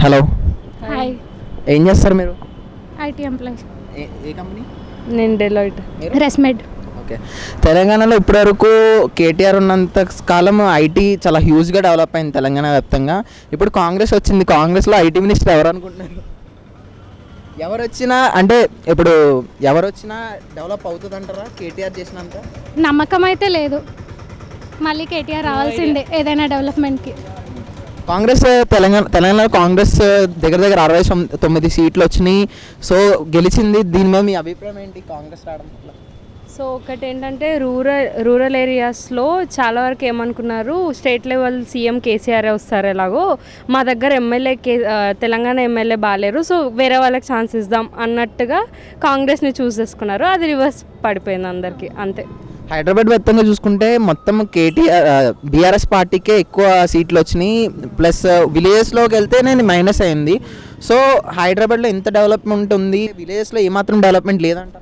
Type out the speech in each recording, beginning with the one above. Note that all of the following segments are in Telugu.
హలో హాయ్ ఏం చేస్తారు మీరు ఐటీ ఎంప్లాయీస్ ఏ ఏ కంపెనీ నేను డెలాయిట్ రెస్మెడ్ ఓకే తెలంగాణలో ఇప్పటివరకు కేటీఆర్ ఉన్నంత కాలం ఐటీ చాలా హ్యూజ్గా డెవలప్ అయింది తెలంగాణ వ్యాప్తంగా ఇప్పుడు కాంగ్రెస్ వచ్చింది కాంగ్రెస్లో ఐటీ మినిస్టర్ ఎవరు అనుకుంటున్నారు ఎవరు వచ్చినా అంటే ఇప్పుడు ఎవరు వచ్చినా డెవలప్ అవుతుంది అంటారా కేటీఆర్ చేసినంత నమ్మకం అయితే లేదు మళ్ళీ కేటీఆర్ రావాల్సిందే ఏదైనా డెవలప్మెంట్కి కాంగ్రెస్ తెలంగాణ తెలంగాణలో కాంగ్రెస్ దగ్గర దగ్గర అరవై సొమ్- తొమ్మిది సీట్లు వచ్చినాయి సో గెలిచింది దీని మీద మీ అభిప్రాయం ఏంటి కాంగ్రెస్ రావడం పట్ల సో ఒకటి ఏంటంటే రూరల్ రూరల్ ఏరియాస్లో చాలా వరకు ఏమనుకున్నారు స్టేట్ లెవెల్ సీఎం కేసీఆర్ వస్తారు ఎలాగో మా దగ్గర ఎమ్మెల్యే కే ఆ, తెలంగాణ ఎమ్మెల్యే బాగాలేరు సో వేరే వాళ్ళకి ఛాన్స్ ఇద్దాం అన్నట్టుగా కాంగ్రెస్ని చూస్ చేసుకున్నారు అది రివర్స్ పడిపోయింది అందరికీ అంతే హైదరాబాద్ వ్యాప్తంగా చూసుకుంటే మొత్తం కేటీఆర్ బీఆర్ఎస్ పార్టీకే ఎక్కువ సీట్లు వచ్చినాయి ప్లస్ విలేజెస్లోకి వెళ్తే నేను మైనస్ అయింది సో హైదరాబాద్లో ఎంత డెవలప్మెంట్ ఉంది విలేజెస్లో ఏమాత్రం డెవలప్మెంట్ లేదంటారా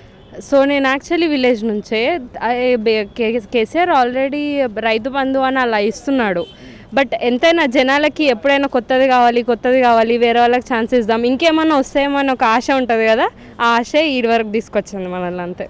సో నేను యాక్చువల్లీ విలేజ్ నుంచే ఆ, ఏ బే- కే- కేసీఆర్ ఆల్రెడీ రైతు బంధు అని అలా ఇస్తున్నాడు బట్ ఎంతైనా జనాలకి ఎప్పుడైనా కొత్తది కావాలి కొత్తది కావాలి వేరే వాళ్ళకి ఛాన్స్ ఇద్దాం ఇంకేమన్నా వస్తాయేమో ఒక ఆశ ఉంటుంది కదా ఆ ఆశ ఈ వరకు తీసుకొచ్చింది మనల్ని అంతే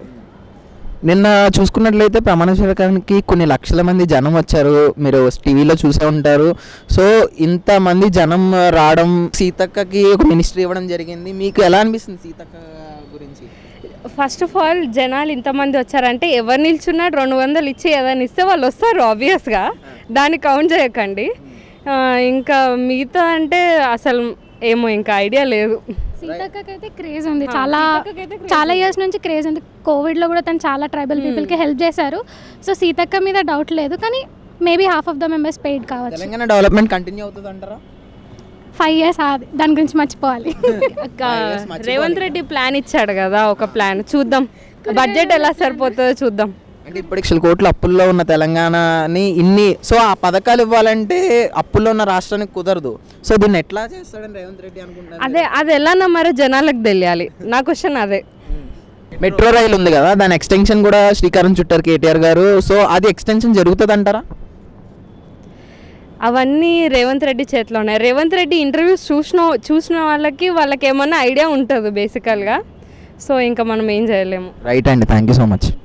నిన్న చూసుకున్నట్లయితే ప్రమాణ స్వీకారానికి కొన్ని లక్షల మంది జనం వచ్చారు మీరు టీవీలో చూసే ఉంటారు సో ఇంతమంది జనం రావడం సీతక్కకి ఒక మినిస్ట్రీ ఇవ్వడం జరిగింది మీకు ఎలా అనిపిస్తుంది సీతక్క గురించి ఫస్ట్ ఆఫ్ ఆల్ జనాలు ఇంతమంది వచ్చారంటే ఎవరు నిల్చున్నాడు రెండు వందలు ఇచ్చి ఏదైనా ఇస్తే వాళ్ళు వస్తారు ఆబ్వియస్గా దాన్ని కౌంట్ చేయకండి ఆ, ఇంకా మిగతా అంటే అసలు ఏమో ఇంకా ఐడియా లేదు సీతక్కకైతే క్రేజ్ ఉంది ఆ, చాలా సీతక్కకైతే craze చాలా ఇయర్స్ నుంచి క్రేజ్ ఉంది కోవిడ్లో కూడా తను చాలా ట్రైబల్ పీపుల్కి హెల్ప్ చేశారు సో సీతక్క మీద డౌట్ లేదు కానీ maybe half of the members paid కావచ్చు తెలంగాణ డెవలప్మెంట్ కంటిన్యూ అవుతుంది అంటారా ఫైవ్ ఇయర్స్ అది దాని గురించి మర్చిపోవాలి ఇంకా రేవంత్ రెడ్డి ప్లాన్ ఇచ్చాడు కదా ఒక ప్లాన్ చూద్దాం బడ్జెట్ ఎలా సరిపోతుందో చూద్దాం అంటే ఇప్పుడు లక్షల కోట్ల అప్పుల్లో ఉన్న తెలంగాణని ఇన్ని సో ఆ పథకాలు ఇవ్వాలంటే అప్పుల్లో ఉన్న రాష్ట్రానికి కుదరదు సో దీన్ని ఎట్లా చేస్తాడని రేవంత్ రెడ్డి అనుకుంటున్నారు అదే అది ఎలా నమ్మారో జనాలకు తెలియాలి నా క్వశ్చన్ అదే మెట్రో రైలు ఉంది కదా దాని ఎక్స్టెన్షన్ కూడా శ్రీకారం చుట్టారు కేటీఆర్ గారు సో అది ఎక్స్టెన్షన్ జరుగుతుంది అంటారా అవన్నీ రేవంత్ రెడ్డి చేతిలో ఉన్నాయి రేవంత్ రెడ్డి ఇంటర్వ్యూస్ చూసిన చూసిన వాళ్ళకి వాళ్ళకి ఏమన్నా ఐడియా ఉంటుంది బేసికల్గా సో ఇంకా మనం ఏం చేయలేము రైట్ అండి థ్యాంక్ యూ సో మచ్